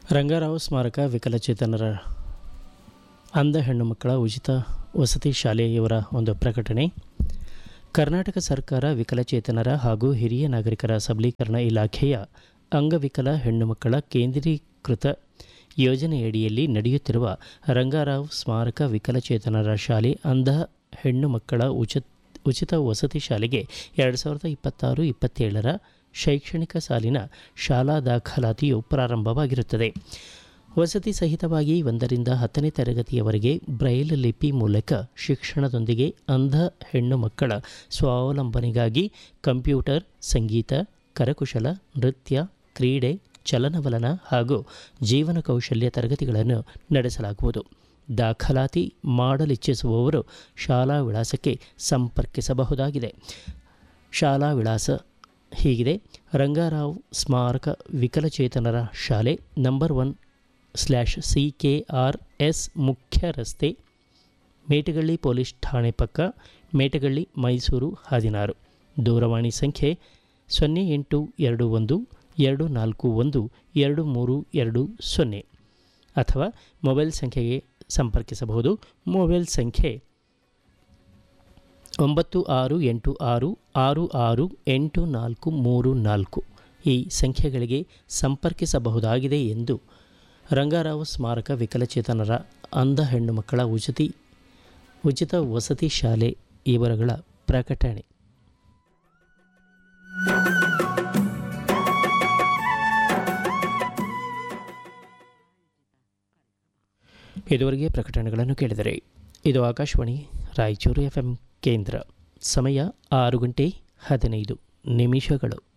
ರಂಗಾರಾವ್ ಸ್ಮಾರಕ ವಿಕಲಚೇತನರ ಅಂಧ ಹೆಣ್ಣು ಮಕ್ಕಳ ಉಚಿತ ವಸತಿ ಶಾಲೆಯವರ ಒಂದು ಪ್ರಕಟಣೆ ಕರ್ನಾಟಕ ಸರ್ಕಾರ ವಿಕಲಚೇತನರ ಹಾಗೂ ಹಿರಿಯ ನಾಗರಿಕರ ಸಬಲೀಕರಣ ಇಲಾಖೆಯ ಅಂಗವಿಕಲ ಹೆಣ್ಣು ಮಕ್ಕಳ ಕೇಂದ್ರೀಕೃತ ಯೋಜನೆಯಡಿಯಲ್ಲಿ ನಡೆಯುತ್ತಿರುವ ರಂಗಾರಾವ್ ಸ್ಮಾರಕ ವಿಕಲಚೇತನರ ಶಾಲೆ ಅಂಧ ಹೆಣ್ಣು ಮಕ್ಕಳ ಉಚಿತ ಉಚಿತ ವಸತಿ ಶಾಲೆಗೆ ಎರಡು ಸಾವಿರದ ಇಪ್ಪತ್ತಾರು ಇಪ್ಪತ್ತೇಳರ ಶೈಕ್ಷಣಿಕ ಸಾಲಿನ ಶಾಲಾ ದಾಖಲಾತಿಯು ಪ್ರಾರಂಭವಾಗಿರುತ್ತದೆ ವಸತಿ ಸಹಿತವಾಗಿ ಒಂದರಿಂದ ಹತ್ತನೇ ತರಗತಿಯವರೆಗೆ ಬ್ರೈಲ್ ಲಿಪಿ ಮೂಲಕ ಶಿಕ್ಷಣದೊಂದಿಗೆ ಅಂಧ ಹೆಣ್ಣು ಮಕ್ಕಳ ಸ್ವಾವಲಂಬನೆಗಾಗಿ ಕಂಪ್ಯೂಟರ್ ಸಂಗೀತ ಕರಕುಶಲ ನೃತ್ಯ ಕ್ರೀಡೆ ಚಲನವಲನ ಹಾಗೂ ಜೀವನ ಕೌಶಲ್ಯ ತರಗತಿಗಳನ್ನು ನಡೆಸಲಾಗುವುದು ದಾಖಲಾತಿ ಮಾಡಲಿಚ್ಛಿಸುವವರು ಶಾಲಾ ವಿಳಾಸಕ್ಕೆ ಸಂಪರ್ಕಿಸಬಹುದಾಗಿದೆ ಶಾಲಾ ವಿಳಾಸ ಹೀಗಿದೆ ರಂಗಾರಾವ್ ಸ್ಮಾರಕ ವಿಕಲಚೇತನರ ಶಾಲೆ number one slash C K R S ಮುಖ್ಯ ರಸ್ತೆ ಮೇಟಗಳ್ಳಿ ಪೊಲೀಸ್ ಠಾಣೆ ಪಕ್ಕ ಮೇಟಗಳ್ಳಿ ಮೈಸೂರು ಹದಿನಾರು ದೂರವಾಣಿ ಸಂಖ್ಯೆ ಸೊನ್ನೆ ಎಂಟು ಎರಡು ಒಂದು ಎರಡು ನಾಲ್ಕು ಒಂದು ಎರಡು ಮೂರು ಎರಡು ಸೊನ್ನೆ ಅಥವಾ ಮೊಬೈಲ್ ಸಂಖ್ಯೆಗೆ ಸಂಪರ್ಕಿಸಬಹುದು ಮೊಬೈಲ್ ಸಂಖ್ಯೆ ಒಂಬತ್ತು ಆರು ಎಂಟು ಆರು ಆರು ಆರು ಎಂಟು ನಾಲ್ಕು ಮೂರು ನಾಲ್ಕು ಈ ಸಂಖ್ಯೆಗಳಿಗೆ ಸಂಪರ್ಕಿಸಬಹುದಾಗಿದೆ ಎಂದು ರಂಗಾರಾವ್ ಸ್ಮಾರಕ ವಿಕಲಚೇತನರ ಅಂಧ ಹೆಣ್ಣು ಮಕ್ಕಳ ಉಚಿತಿ ಉಚಿತ ವಸತಿ ಶಾಲೆ ಇವರುಗಳ ಪ್ರಕಟಣೆ ಇದುವರೆಗೆ ಪ್ರಕಟಣೆಗಳನ್ನು ಕೇಳಿದರೆ ಇದು ಆಕಾಶವಾಣಿ ರಾಯಚೂರು ಎಫ್ ಎಂ ಕೇಂದ್ರ ಸಮಯ ಆರು ಗಂಟೆ ಹದಿನೈದು ನಿಮಿಷಗಳು